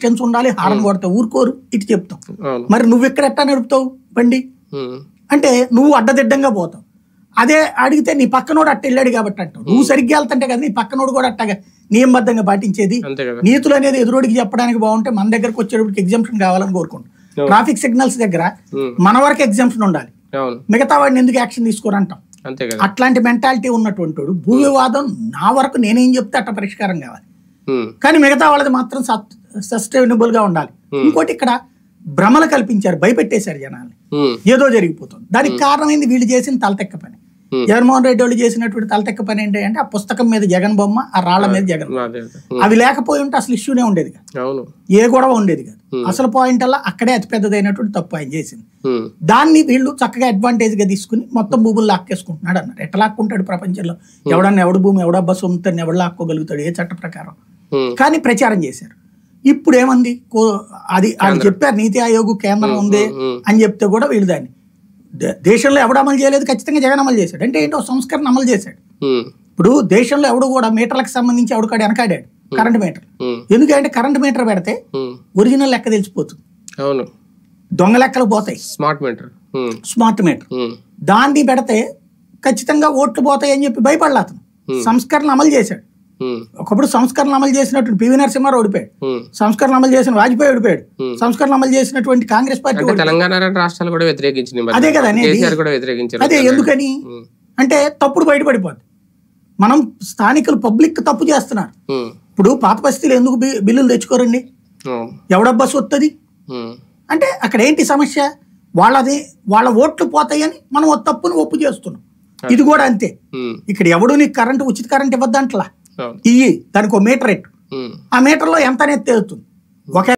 Distance ఉండాలి హారం కొడితే ఊరుకోరు ఇటు చెప్తాం అవును మరి నువ్వు ఇక్కడ ఎట్టా నడుపుతావు బండి ఉమ్, అంటే నువ్వు అడ్డదిడ్డంగా పోతావు అదే అడిగితే నీ పక్కనోడు అట్ట వెళ్ళాడు కాబట్టి అంటావు నువ్వు సరిగ్గా వెళ్తుంటే కదా నీ పక్కనోడు కూడా అట్టగా నియమబద్ధంగా పాటించేది అంతే కదా నీతులు అనేది ఎదురోడికి చెప్పడానికి బాగుంటే మన దగ్గరకు వచ్చేటప్పటికి ఎగ్జామ్షన్ కావాలని కోరుకుంటాం అవును. ట్రాఫిక్ సిగ్నల్స్ దగ్గర ఉమ్, మన వరకు ఎగ్జామ్షన్ ఉండాలి అవును మిగతా వాడిని ఎందుకు యాక్షన్ తీసుకోరంటాం అంతే కదా అట్లాంటి మెంటాలిటీ ఉన్నటువంటి వాడు భూ వివాదం నా వరకు నేనేం చెప్తే అట్ట పరిష్కారం కావాలి ఉమ్, కానీ మిగతా వాళ్ళది మాత్రం సస్టైనబుల్ గా ఉండాలి ఇంకోటి ఇక్కడ భ్రమలు కల్పించారు భయపెట్టేశారు జనాల్ని ఉమ్, ఏదో జరిగిపోతుంది దానికి కారణమైంది వీళ్ళు చేసిన తలతెక్క పని Hmm. జగన్మోహన్ రెడ్డి వాళ్ళు చేసినటువంటి తలతెక్క పని ఏంటి అంటే ఆ పుస్తకం మీద జగన్ బొమ్మ ఆ రాళ్ల మీద జగన్ అదే అదే ఉమ్, అవి లేకపోయి ఉంటే అసలు ఇష్యూనే ఉండేది కాదు అవును ఏ గొడవ ఉండేది కాదు అసలు పాయింట్ అలా అక్కడే అతిపెద్దదైనటువంటి తప్పు ఆయన చేసింది ఉమ్, దాన్ని వీళ్ళు చక్కగా అడ్వాంటేజ్ గా తీసుకుని మొత్తం భూములు లాక్కేసుకుంటున్నాడు అన్నారు ఎట్లా లాక్కుంటాడు ప్రపంచంలో ఎవడన్నా ఎవడు భూమి ఎవడబ్బా సొంతని ఎవడు లాక్కోగలుగుతాడు ఏ చట్ట ప్రకారం ఉమ్, కానీ ప్రచారం చేశారు ఇప్పుడు ఏమంది కో- అది అది చెప్పారు నీతి ఆయోగ్ కేంద్రం ఉంది ఉమ్, అని చెప్తే కూడా వీళ్ళు దాన్ని దే- దేశంలో ఎవడు అమలు చేయలేదు ఖచ్చితంగా జగన్ అమలు చేశాడు అంటే ఏంటో సంస్కరణ అమలు చేశాడు ఉమ్, ఇప్పుడు దేశంలో ఎవడు కూడా మీటర్లకు సంబంధించి ఎవడుకాడు వెనకాడాడు కరెంట్ మీటర్ ఉమ్, ఎందుకంటే కరెంట్ మీటర్ పెడితే ఉమ్, ఒరిజినల్ లెక్క తెలిసిపోతుంది అవును దొంగ లెక్కలు పోతాయి smart meter um, smart meter um, దాన్ని పెడితే ఖచ్చితంగా ఓట్లు పోతాయి అని చెప్పి భయపడలే అతను సంస్కరణ అమలు చేశాడు ఉమ్, ఒకప్పుడు సంస్కరణ అమలు చేసినటువంటి పివి నరసింహారావు ఓడిపోయాడు ఉమ్. సంస్కరణ అమలు చేసిన వాజ్పేయి ఓడిపోయాడు సంస్కరణ అమలు చేసినటువంటి కాంగ్రెస్ పార్టీ అంటే తెలంగాణ లాంటి రాష్ట్రాలు కూడా వ్యతిరేకించింది మరి. అదే కదా అనేది. కేసీఆర్ కూడా వ్యతిరేకించారు అదే ఎందుకని ఉమ్, అంటే తప్పుడు బయటపడిపోద్ది మనం స్థానికులు పబ్లిక్ తప్పు చేస్తున్నారు ఉమ్, ఇప్పుడు పాత పరిస్థితులు ఎందుకు బి- బిల్లులు తెచ్చుకోరండి ఉమ్, ఎవడబ్బా వస్తుంది ఉమ్, అంటే అక్కడ ఏంటి సమస్య వాళ్ళది వాళ్ళ ఓట్లు పోతాయని మనం ఓ తప్పుని ఒప్పు చేస్తున్నాం ఇది కూడా అంతే ఉమ్, ఇక్కడ ఎవడు నీకు కరెంట్ ఉచిత కరెంట్ ఇవ్వద్దంటలా అవును ఇయ్యి దానికి ఒక మీటర్ ఎట్టు ఉమ్, ఆ మీటర్లో ఎంత అనేది తేలుతుంది ఒక